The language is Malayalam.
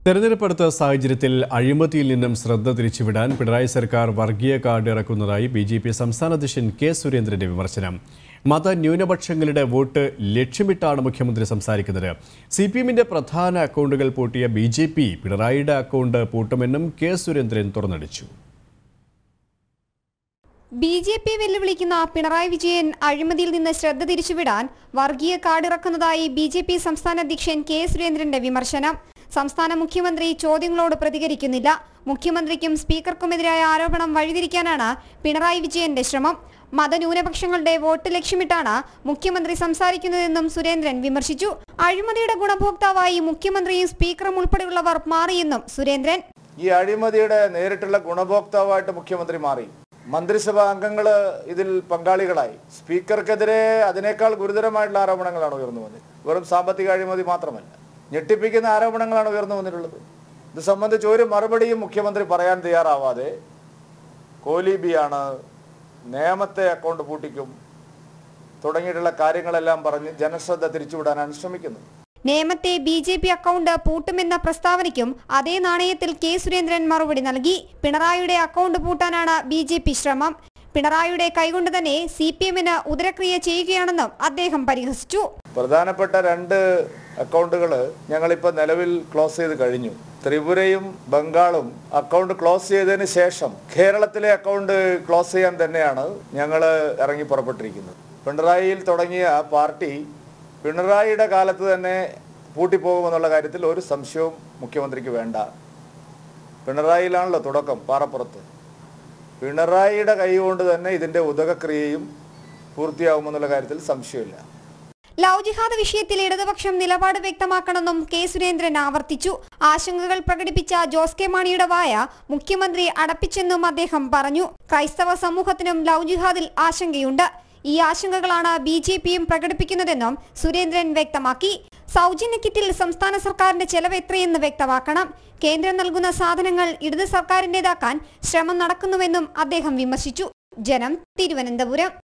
തെരഞ്ഞെടുപ്പ് അടുത്ത സാഹചര്യത്തിൽ അഴിമതിയിൽ നിന്നും ശ്രദ്ധ തിരിച്ചുവിടാൻ പിണറായി സർക്കാർ വർഗീയ കാർഡ് ഇറക്കുന്നതായി ബി ജെ പി സംസ്ഥാന അധ്യക്ഷൻ കെ സുരേന്ദ്രന്റെ വിമർശനം മത ന്യൂനപക്ഷങ്ങളുടെ വോട്ട് ലക്ഷ്യമിട്ടാണ് മുഖ്യമന്ത്രി സംസാരിക്കുന്നത് സി പി എമ്മിന്റെ പ്രധാന അക്കൗണ്ടുകൾ പൂട്ടിയ ബി ജെ പി പിണറായിയുടെ അക്കൗണ്ട് പൂട്ടുമെന്നും കെ സുരേന്ദ്രൻ തുറന്നടിച്ചു ബി ജെ പി വെല്ലുവിളിക്കുന്ന പിണറായി വിജയൻ അഴിമതിയിൽ നിന്ന് ശ്രദ്ധ തിരിച്ചുവിടാൻ വർഗീയ കാർഡ് ഇറക്കുന്നതായി ബി ജെ പി സംസ്ഥാന അധ്യക്ഷൻ കെ സുരേന്ദ്രന്റെ വിമർശനം സംസ്ഥാന മുഖ്യമന്ത്രി ചോദ്യങ്ങളോട് പ്രതികരിക്കുന്നില്ല മുഖ്യമന്ത്രിക്കും സ്പീക്കർക്കുമെതിരായ ആരോപണം വഴിതിരിക്കാനാണ് പിണറായി വിജയന്റെ ശ്രമം മതന്യൂനപക്ഷങ്ങളുടെ വോട്ട് ലക്ഷ്യമിട്ടാണ് മുഖ്യമന്ത്രി സംസാരിക്കുന്നതെന്നും സുരേന്ദ്രൻ വിമർശിച്ചു അഴിമതിയുടെ ഗുണഭോക്താവായി മുഖ്യമന്ത്രിയും സ്പീക്കറും ഉൾപ്പെടെയുള്ളവർ മാറിയെന്നും സുരേന്ദ്രൻ ഈ അഴിമതിയുടെ നേരിട്ടുള്ള ഗുണഭോക്താവായിട്ട് മുഖ്യമന്ത്രി മാറി മന്ത്രിസഭാ അംഗങ്ങൾ ഇതിൽ പങ്കാളികളായി സ്പീക്കർക്കെതിരെ അതിനേക്കാൾ ഗുരുതരമായിട്ടുള്ള ആരോപണങ്ങളാണ് ഉയർന്നു വന്നത് വെറും സാമ്പത്തിക അഴിമതി മാത്രമല്ല ഞെട്ടിപ്പിക്കുന്ന ആരോപണങ്ങളാണ് ഉയർന്നു വന്നിട്ടുള്ളത് ഇത് സംബന്ധിച്ച് ഒരു മറുപടിയും മുഖ്യമന്ത്രി പറയാൻ തയ്യാറാവാതെ കോലീബിയാണ് നിയമത്തെ അക്കൗണ്ട് പൂട്ടിക്കും തുടങ്ങിയിട്ടുള്ള കാര്യങ്ങളെല്ലാം പറഞ്ഞ് ജനശ്രദ്ധ തിരിച്ചുവിടാനാണ് ശ്രമിക്കുന്നത് നേമത്തെ ബി ജെ പി അക്കൗണ്ട് പൂട്ടുമെന്ന പ്രസ്താവനയ്ക്കും അതേ നാണയത്തിൽ കെ സുരേന്ദ്രൻ മറുപടി നൽകി പിണറായിയുടെ അക്കൗണ്ട് പൂട്ടാനാണ് ബി ജെ പി ശ്രമം പിണറായിയുടെ കൈകൊണ്ട് തന്നെ സി പി എമ്മിന് ഉദരക്രിയ ചെയ്യുകയാണെന്നും അദ്ദേഹം പരിഹസിച്ചു പ്രധാനപ്പെട്ട രണ്ട് അക്കൗണ്ടുകൾ ഞങ്ങളിപ്പോൾ നിലവിൽ ക്ലോസ് ചെയ്ത് കഴിഞ്ഞു ത്രിപുരയും ബംഗാളും അക്കൗണ്ട് ക്ലോസ് ചെയ്തതിന് ശേഷം കേരളത്തിലെ അക്കൗണ്ട് ക്ലോസ് ചെയ്യാൻ തന്നെയാണ് ഞങ്ങൾ ഇറങ്ങി പുറപ്പെട്ടിരിക്കുന്നത് പിണറായിയിൽ തുടങ്ങിയ പാർട്ടി പിണറായിയുടെ കാലത്ത് തന്നെ പൂട്ടിപ്പോകുമെന്നുള്ള കാര്യത്തിൽ ഒരു സംശയവും മുഖ്യമന്ത്രിക്ക് വേണ്ട പിണറായിയിലാണല്ലോ തുടക്കം പാറപ്പുറത്ത് പിണറായിയുടെ കൈകൊണ്ട് തന്നെ ഇതിൻ്റെ ഉദകക്രിയയും പൂർത്തിയാകുമെന്നുള്ള കാര്യത്തിൽ സംശയമില്ല ലവ് ജിഹാദ് വിഷയത്തിൽ ഇടതുപക്ഷം നിലപാട് വ്യക്തമാക്കണമെന്നും കെ സുരേന്ദ്രൻ ആവർത്തിച്ചു ആശങ്കകൾ പ്രകടിപ്പിച്ച ജോസ് കെ മാണിയുടെ വായ മുഖ്യമന്ത്രി അടപ്പിച്ചെന്നും അദ്ദേഹം പറഞ്ഞു ക്രൈസ്തവ സമൂഹത്തിനും ലവ് ജിഹാദിൽ ആശങ്കയുണ്ട് ഈ ആശങ്കകളാണ് ബി ജെ പിയും പ്രകടിപ്പിക്കുന്നതെന്നും സുരേന്ദ്രൻ വ്യക്തമാക്കി സൗജന്യ കിറ്റിൽ സംസ്ഥാന സർക്കാരിന്റെ ചെലവ് എത്രയെന്ന് വ്യക്തമാക്കണം കേന്ദ്രം നൽകുന്ന സാധനങ്ങൾ ഇടത് സർക്കാരിന്റേതാക്കാൻ ശ്രമം നടക്കുന്നുവെന്നും അദ്ദേഹം വിമർശിച്ചു ജനം തിരുവനന്തപുരം